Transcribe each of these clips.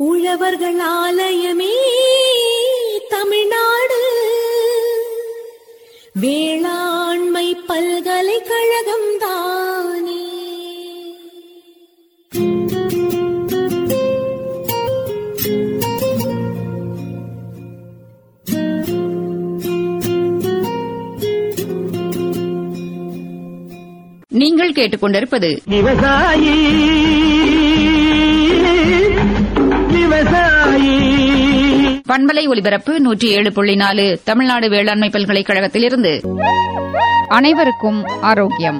உழவர்கள் ஆலயமே தமிழ்நாடு வேளாண்மை பல்கலைக்கழகம் தானே நீங்கள் கேட்டுக்கொண்டிருப்பது விவசாயி விவசாயி பண்பலை ஒலிபரப்பு நூற்றி ஏழு புள்ளி நாலு தமிழ்நாடு வேளாண்மை பல்கலைக்கழகத்திலிருந்து அனைவருக்கும் ஆரோக்கியம்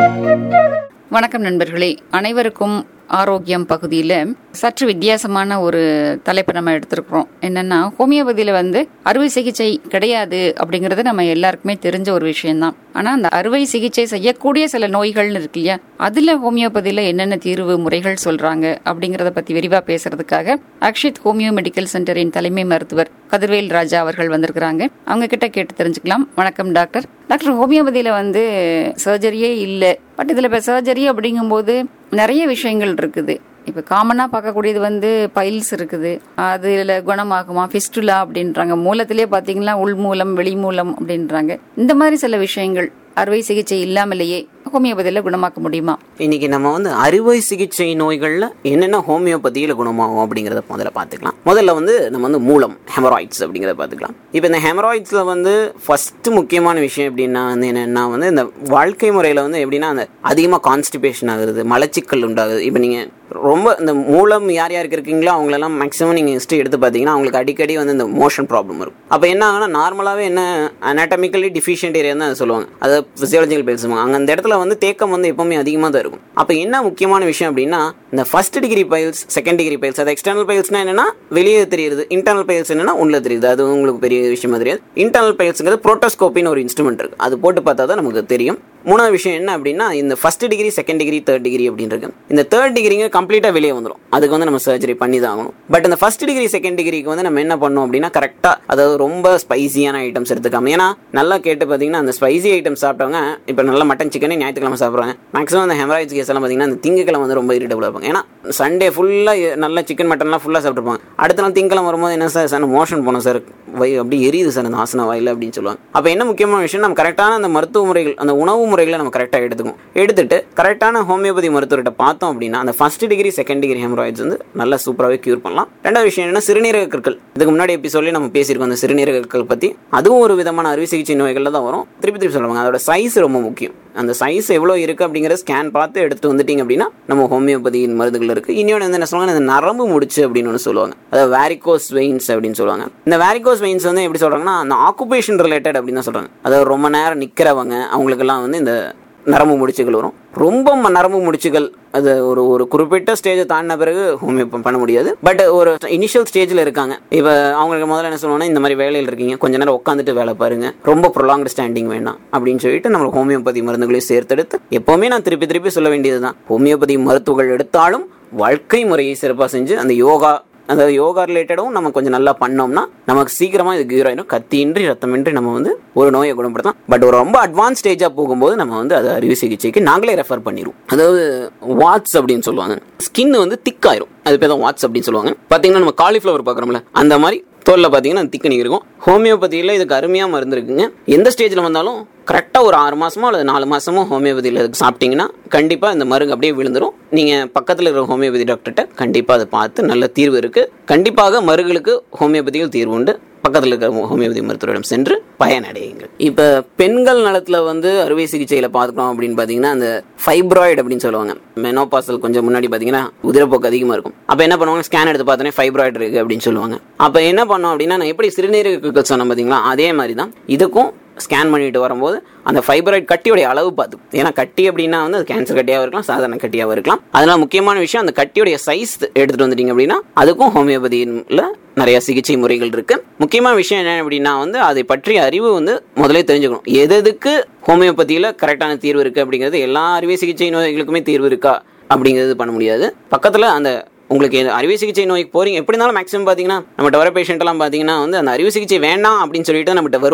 வணக்கம் நண்பர்களே அனைவருக்கும் ஆரோக்கியம் பகுதியில் சற்று வித்தியாசமான ஒரு தலைப்பை நம்ம எடுத்திருக்கிறோம் என்னன்னா ஹோமியோபதியில வந்து அறுவை சிகிச்சை கிடையாது அப்படிங்கறது நம்ம எல்லாருக்குமே தெரிஞ்ச ஒரு விஷயம்தான் ஆனா அந்த அறுவை சிகிச்சை செய்யக்கூடிய சில நோய்கள்னு இருக்கு இல்லையா அதுல ஹோமியோபதியில என்னென்ன தீர்வு முறைகள் சொல்றாங்க அப்படிங்கறத பத்தி விரிவா பேசுறதுக்காக அக்ஷித் ஹோமியோ மெடிக்கல் சென்டரின் தலைமை மருத்துவர் கதிர்வேல் ராஜா அவர்கள் வந்திருக்கிறாங்க அவங்க கிட்ட கேட்டு தெரிஞ்சுக்கலாம் வணக்கம் டாக்டர் டாக்டர் ஹோமியோபதியில வந்து சர்ஜரியே இல்லை பட் இதுல இப்ப சர்ஜரி அப்படிங்கும்போது நிறைய விஷயங்கள் இருக்குது இப்ப காமனா பார்க்கக்கூடியது வந்து பைல்ஸ் இருக்குது அதுல குணமாகுமா ஃபிஸ்டுலா அப்படின்றாங்க மூலத்திலே பாத்தீங்கன்னா உள் மூலம் வெளி மூலம் அப்படின்றாங்க இந்த மாதிரி சில விஷயங்கள் அறுவை சிகிச்சை இல்லாமலேயே ஹோமியோபதியில குணமாக்க முடியுமா இன்னைக்கு நம்ம வந்து அறுவை சிகிச்சை நோய்கள்ல என்னென்ன ஹோமியோபதியில குணமாகும் அப்படிங்கறத முதல்ல பார்த்துக்கலாம் முதல்ல வந்து நம்ம வந்து மூலம் ஹெமராய்ட்ஸ் அப்படிங்கறத பார்த்துக்கலாம் இப்போ இந்த ஹெமராய்ட்ஸ்ல வந்து ஃபர்ஸ்ட் முக்கியமான விஷயம் எப்படின்னா வந்து என்னன்னா வந்து இந்த வாழ்க்கை முறையில வந்து எப்படின்னா அந்த அதிகமாக கான்ஸ்டிபேஷன் ஆகுது மலச்சிக்கல் உண்டாகுது இப்போ நீங்க ரொம்ப இந்த மூலம் யார் யாருக்கு இருக்கீங்களோ அவங்களெல்லாம் மேக்ஸிமம் நீங்கள் ஹிஸ்ட்ரி எடுத்து பார்த்தீங்கன்னா அவங்களுக்கு அடிக்கடி வந்து இந்த மோஷன் ப்ராப்ளம் இருக்கும் அப்போ என்ன ஆகுனா நார்மலாகவே என்ன அனாட்டமிக்கலி டிஃபிஷியன்ட் ஏரியா தான் அதை சொல்லுவாங்க அது ஃபிசியாலஜிக்கல் பேசுவாங்க அங்கே அந்த இடத்துல வந்து தேக்கம் வந்து எப்பவுமே அதிகமாக தான் இருக்கும் அப்போ என்ன முக்கியமான விஷயம் அப்படின்னா இந்த first degree piles second degree piles அது எக்ஸ்டர்னல் பைல்ஸ்னா என்னன்னா வெளியே தெரியுது இன்டர்னல் பைல்ஸ் என்னன்னா உள்ள தெரியுது அது உங்களுக்கு பெரிய விஷயமா தெரியாது இன்டர்னல் பைல்ஸ்ங்கிறது ப்ரோட்டோஸ்கோப்பின்னு ஒரு இன்ஸ்ட்ருமெண்ட் இருக்கு அது போட்டு பார்த்தா தான் நமக்கு தெரியும் மூணாவது விஷயம் என்ன அப்படின்னா இந்த first degree second degree third degree அப்படின்னு இருக்கு இந்த தேர்ட் டிகிரிங்க கம்ப்ளீட்டாக வெளியே வந்துடும் அதுக்கு வந்து நம்ம சர்ஜரி பண்ணி தான் ஆகணும் பட் இந்த ஃபர்ஸ்ட் டிகிரி செகண்ட் டிகிரிக்கு வந்து நம்ம என்ன பண்ணோம் அப்படின்னா கரெக்டாக அதாவது ரொம்ப ஸ்பைசியான ஐட்டம்ஸ் எடுத்துக்காம ஏன்னா நல்லா கேட்டு பார்த்தீங்கன்னா அந்த ஸ்பைசி ஐட்டம்ஸ் சாப்பிட்டவங்க இப்போ நல்ல மட்டன் சிக்கனே ஞாயிற்றுக்கிழமை சாப்பிட்றாங்க மேக்ஸிமம் அந்த ஹெமராய்ட்ஸ் கேஸ் எல்லாம் பார்த்தீங்கன்னா அந்த திங்கக்கிழமை வந்து ரொம்ப இரிட்டபிள் இருப்பாங்க ஏன்னா சண்டே ஃபுல்லாக நல்ல சிக்கன் மட்டன்லாம் ஃபுல்லாக சாப்பிட்டுருப்பாங்க அடுத்த நாள் திங்கக்கிழமை வரும்போது என்ன சார் சார் மோஷன் போனோம் சார் வை அப்படி எரியுது சார் அந்த ஆசன வாயில் அப்படின்னு சொல்லுவாங்க அப்போ என்ன முக்கியமான விஷயம் நம்ம கரெக்டான அந்த மருத்துவ முறைகள் அந்த உணவு முறைகளை நம்ம கரெக்டாக எடுத்துக்கும் எடுத்துட்டு கரெக்டான ஹோமியோபதி மருத்துவர்கிட்ட பார்த்தோம் அப்படின்னா அந்த first degree second degree haemorrhoids வந்து நல்லா சூப்பராகவே கியூர் பண்ணலாம் ரெண்டாவது விஷயம் என்ன சிறுநீரக கற்கள் இதுக்கு முன்னாடி எபிசோட்லேயே நம்ம பேசியிருக்கோம் அந்த சிறுநீரக கற்கள் பற்றி அதுவும் ஒரு விதமான அறுவை சிகிச்சை நோய்களில் தான் வரும் திருப்பி திருப்பி சொல்லுவாங்க அதோட சைஸ் ரொம்ப முக்கியம் அந்த சைஸ் எவ்வளோ இருக்குது அப்படிங்கிற ஸ்கேன் பார்த்து எடுத்து வந்துட்டீங்க அப்படின்னா நம்ம ஹோமியோபதியின் மருந்துகள் இருக்குது இன்னொன்று வந்து என்ன சொல்லுவாங்க இந்த நரம்பு முடிச்சு அப்படின்னு ஒன்று சொல்லுவாங்க அதாவது வேரிகோஸ் வெயின்ஸ் அப்படின்னு சொல்லுவாங்க இந்த வேரிகோஸ் வெயின்ஸ் வந்து எப்படி சொல்கிறாங்கன்னா அந்த ஆக்குபேஷன் ரிலேட்டட் அப்படின்னு தான் சொல்கிறாங்க அதாவது ரொம்ப நேரம் நிற்கிறவங்க அவங்களுக்கெல்லாம் வந்து இந்த நரம்பு முடிச்சுகள் வரும் ரொம்ப ம- நரம்பு முடிச்சுகள் அது ஒரு ஒரு குறிப்பிட்ட ஸ்டேஜை தாண்டின பிறகு ஹோமியோ பண்ண முடியாது பட் ஒரு இனிஷியல் ஸ்டேஜில் இருக்காங்க இப்போ அவங்களுக்கு முதல்ல என்ன சொல்லுவாங்கன்னா இந்த மாதிரி வேலையில் இருக்கீங்க கொஞ்ச நேரம் உட்காந்துட்டு வேலை பாருங்க ரொம்ப ப்ரொலாங்டு ஸ்டாண்டிங் வேண்டாம் அப்படின்னு சொல்லிட்டு நம்ம ஹோமியோபதி மருந்துகளையும் சேர்த்தெடுத்து எப்போவுமே நான் திருப்பி திருப்பி சொல்ல வேண்டியது தான் ஹோமியோபதி மருத்துவங்கள் எடுத்தாலும் வாழ்க்கை முறையை சிறப்பாக செஞ்சு அந்த யோகா அதாவது யோகா ரிலேட்டடும் நம்ம கொஞ்சம் நல்லா பண்ணோம்னா நமக்கு சீக்கிரமா இது கியூர் ஆயிடும் கத்தியின்றி ரத்தமின்றி நம்ம வந்து ஒரு நோயை குணப்படுத்தலாம் பட் ஒரு ரொம்ப அட்வான்ஸ் ஸ்டேஜா போகும்போது நம்ம வந்து அது அறுவை சிகிச்சைக்கு நாங்களே ரெஃபர் பண்ணிடுவோம் அதாவது வாட்ஸ் அப்படின்னு சொல்லுவாங்க ஸ்கின் வந்து திக் ஆயிரும் அது பேர் தான் வாட்ஸ் அப்படின்னு சொல்லுவாங்க பாத்தீங்கன்னா நம்ம காலிஃப்ளவர் பார்க்குறோம்ல அந்த மாதிரி தோல்ல பார்த்தீங்கன்னா திக்கனிங் இருக்கும் ஹோமியோபதியில் இதுக்கு அருமையாக மருந்து இருக்குங்க எந்த ஸ்டேஜில் வந்தாலும் கரெக்டாக ஒரு ஆறு மாசமோ அல்லது நாலு மாசமோ ஹோமியோபதியில் இதுக்கு சாப்பிட்டீங்கன்னா கண்டிப்பாக இந்த மருந்து அப்படியே விழுந்துரும் நீங்கள் பக்கத்தில் இருக்கிற ஹோமியோபதி டாக்டர்கிட்ட கண்டிப்பாக அதை பார்த்து நல்ல தீர்வு இருக்குது கண்டிப்பாக மருகளுக்கு ஹோமியோபதியில் தீர்வு உண்டு பக்கத்தில் இருக்கிற ஹோமியோபதி மருத்துவரிடம் சென்று பயனடையுங்கள் இப்போ பெண்கள் நலத்தில் வந்து அறுவை சிகிச்சையில் பார்த்துக்கணும் அப்படின்னு பார்த்தீங்கன்னா அந்த ஃபைப்ராய்டு அப்படின்னு சொல்லுவாங்க மெனோபாசல் கொஞ்சம் முன்னாடி பார்த்தீங்கன்னா உதிரப்போக்கு அதிகமாக இருக்கும் அப்போ என்ன பண்ணுவாங்க ஸ்கேன் எடுத்து பார்த்தோன்னே ஃபைப்ராய்டு இருக்குது அப்படின்னு சொல்லுவாங்க அப்போ என்ன பண்ணோம் அப்படின்னா நான் எப்படி சிறுநீரக சொன்னேன் பார்த்தீங்களா அதே மாதிரி தான் இதுக்கும் ஸ்கேன் பண்ணிட்டு வரும்போது அந்த ஃபைபராய்டு கட்டியோடைய அளவு பார்த்து ஏன்னா கட்டி அப்படின்னா வந்து அது கேன்சர் கட்டியாகவும் இருக்கலாம் சாதாரண கட்டியாகவும் இருக்கலாம் அதனால முக்கியமான விஷயம் அந்த கட்டியோடைய சைஸ் எடுத்துட்டு வந்துட்டீங்க அப்படின்னா அதுக்கும் ஹோமியோபதியில் நிறைய சிகிச்சை முறைகள் இருக்கு முக்கியமான விஷயம் என்ன அப்படின்னா வந்து அதை பற்றிய அறிவு வந்து முதலே தெரிஞ்சுக்கணும் எது எதுக்கு ஹோமியோபதியில் கரெக்டான தீர்வு இருக்கு அப்படிங்கிறது எல்லா அறுவை சிகிச்சை நோய்களுக்குமே தீர்வு இருக்கா அப்படிங்கிறது பண்ண முடியாது பக்கத்தில் அந்த உங்களுக்கு எது அறுவை சிகிச்சை நோய்க்கு போறீங்க எப்படி இருந்தாலும் மேக்ஸிமம் பார்த்தீங்கன்னா நம்மகிட்ட வர பேஷண்ட் எல்லாம் பார்த்தீங்கன்னா வந்து அந்த அறுவை சிகிச்சை வேண்டாம் அப்படின்னு சொல்லிட்டு நம்மகிட்ட வருவாங்க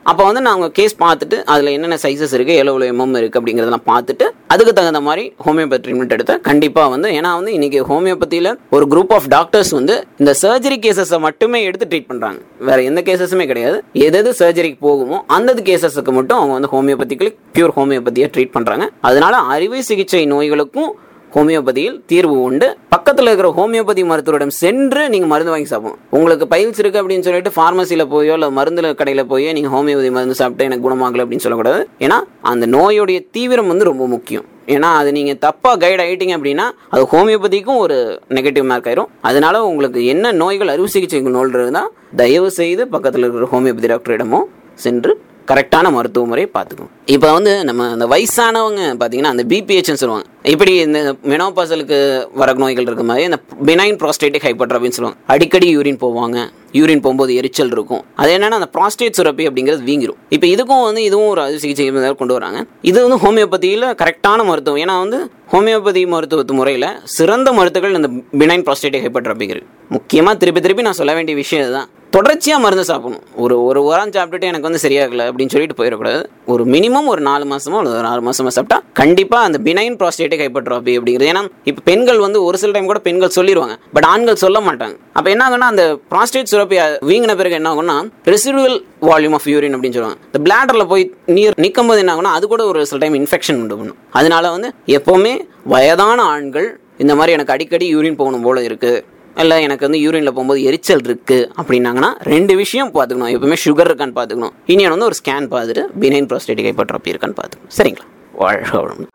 அப்போ வந்து நாங்கள் கேஸ் பார்த்துட்டு அதில் என்னென்ன சைஸஸ் இருக்குது எவ்வளோ எவ்வளோ எம்எம் இருக்குது அப்படிங்கிறதெல்லாம் பார்த்துட்டு அதுக்கு தகுந்த மாதிரி ஹோமியோபதி ட்ரீட்மெண்ட் எடுத்தால் கண்டிப்பாக வந்து ஏன்னா வந்து இன்னைக்கு ஹோமியோபதியில் ஒரு குரூப் ஆஃப் டாக்டர்ஸ் வந்து இந்த சர்ஜரி கேசஸை மட்டுமே எடுத்து ட்ரீட் பண்ணுறாங்க வேற எந்த கேசஸுமே கிடையாது எது எது சர்ஜரிக்கு போகுமோ அந்த கேசஸுக்கு மட்டும் அவங்க வந்து ஹோமியோபதிக்கலி பியூர் ஹோமியோபதியை ட்ரீட் பண்ணுறாங்க அதனால அறுவை சிகிச்சை நோய்களுக்கும் ஹோமியோபதியில் தீர்வு உண்டு பக்கத்தில் இருக்கிற ஹோமியோபதி மருத்துவரிடம் சென்று நீங்கள் மருந்து வாங்கி சாப்பிடணும் உங்களுக்கு பைல்ஸ் இருக்கு அப்படின்னு சொல்லிட்டு ஃபார்மசியில் போயோ இல்லை மருந்து கடையில் போயோ நீங்கள் ஹோமியோபதி மருந்து சாப்பிட்டு எனக்கு குணமாகல அப்படின்னு சொல்லக்கூடாது ஏன்னா அந்த நோயுடைய தீவிரம் வந்து ரொம்ப முக்கியம் ஏன்னா அது நீங்கள் தப்பாக கைட் ஆகிட்டீங்க அப்படின்னா அது ஹோமியோபதிக்கும் ஒரு நெகட்டிவ் மார்க் ஆயிரும் அதனால உங்களுக்கு என்ன நோய்கள் அறுவை சிகிச்சை நோய் இருந்தால் தயவு செய்து பக்கத்தில் இருக்கிற ஹோமியோபதி டாக்டரிடமோ சென்று கரெக்டான மருத்துவ முறையை பார்த்துக்கணும் இப்போ வந்து நம்ம அந்த வயசானவங்க பார்த்தீங்கன்னா அந்த பிபிஹெச்னு சொல்லுவாங்க இப்படி இந்த மெனோபாசலுக்கு வர நோய்கள் இருக்க மாதிரி இந்த பினைன் ப்ராஸ்டேட்டிக் ஹைப்பர்ட்ராபின்னு சொல்லுவாங்க அடிக்கடி யூரின் போவாங்க யூரின் போகும்போது எரிச்சல் இருக்கும் அது என்னன்னா அந்த ப்ராஸ்டேட் சுரப்பி அப்படிங்கிறது வீங்கிரும் இப்போ இதுக்கும் வந்து இதுவும் ஒரு அறுவை சிகிச்சை மாதிரி கொண்டு வராங்க இது வந்து ஹோமியோபதியில் கரெக்டான மருத்துவம் ஏன்னா வந்து ஹோமியோபதி மருத்துவத்து முறையில் சிறந்த மருத்துவங்கள் இந்த பினைன் ப்ராஸ்டேட்டிக் ஹைப்பர்ட்ராபிக் இருக்கு முக்கியமாக திருப்பி திருப்பி நான் சொல்ல வேண்டிய விஷயம் இதுதான் தொடர்ச்சியாக மருந்து சாப்பிடணும் ஒரு ஒரு வாரம் சாப்பிட்டுட்டு எனக்கு வந்து சரியாகல அப்படின்னு சொல்லிட்டு போயிடக்கூடாது ஒரு மினிமம் ஒரு நாலு மாசமோ அல்லது ஒரு ஆறு மாசமா சாப்பிட்டா கண்டிப்பாக அந்த பினைன் ப்ராஸ்டேட்டிக் ஹைப்பர்ட்ராபி அப்படிங்கிறது ஏன்னா இப்போ பெண்கள் வந்து ஒரு சில டைம் கூட பெண்கள் சொல்லிடுவாங்க பட் ஆண்கள் சொல்ல மாட்டாங்க அப்போ என்ன ஆகும்னா அந்த ப்ராஸ்டேட் சுரப்பி வீங்கின பிறகு என்ன ஆகும்னா ரெசிடுவல் வால்யூம் ஆஃப் யூரின் அப்படின்னு சொல்லுவாங்க இந்த பிளாடரில் போய் நீர் நிற்கும் போது என்ன ஆகும்னா அது கூட ஒரு சில டைம் இன்ஃபெக்ஷன் உண்டு பண்ணும் அதனால வந்து எப்போவுமே வயதான ஆண்கள் இந்த மாதிரி எனக்கு அடிக்கடி யூரின் போகணும் போல இருக்கு இல்லை எனக்கு வந்து யூரினில் போகும்போது எரிச்சல் இருக்கு அப்படின்னாங்கன்னா ரெண்டு விஷயம் பார்த்துக்கணும் எப்பவுமே சுகர் இருக்கான்னு பார்த்துக்கணும் இனியன் வந்து ஒரு ஸ்கேன் பார்த்துட்டு பினைன் ப்ராஸ்டேட்டிக் ஹைப்பர்ட்ராபி இருக்கான்னு பார்த்துக்கணும் சரிங்களா வாழ்க வளமுடன்.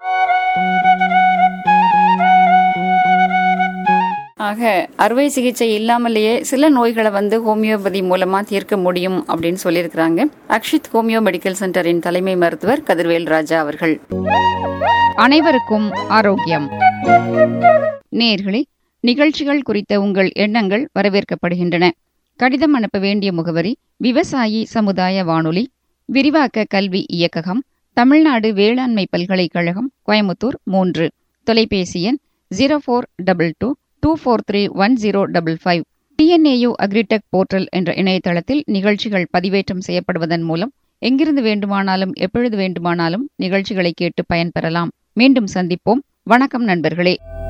ஆக அறுவை சிகிச்சை இல்லாமலேயே சில நோய்களை வந்து ஹோமியோபதி மூலமா தீர்க்க முடியும் அப்படின்னு சொல்லியிருக்கிறாங்க அக்ஷித் ஹோமியோ மெடிக்கல் சென்டரின் தலைமை மருத்துவர் கதிர்வேல் ராஜா அவர்கள் அனைவருக்கும் ஆரோக்கியம் நேர்களே நிகழ்ச்சிகள் குறித்த உங்கள் எண்ணங்கள் வரவேற்கப்படுகின்றன கடிதம் அனுப்ப வேண்டிய முகவரி விவசாயி சமுதாய வானொலி விரிவாக்க கல்வி இயக்ககம் தமிழ்நாடு வேளாண்மை பல்கலைக்கழகம் கோயமுத்தூர் மூன்று தொலைபேசி எண் zero four double two two four three one zero double five TNAU agritech portal என்ற இணையதளத்தில் நிகழ்ச்சிகள் பதிவேற்றம் செய்யப்படுவதன் மூலம் எங்கிருந்து வேண்டுமானாலும் எப்பொழுது வேண்டுமானாலும் நிகழ்ச்சிகளை கேட்டு பயன்பெறலாம் மீண்டும் சந்திப்போம் வணக்கம் நண்பர்களே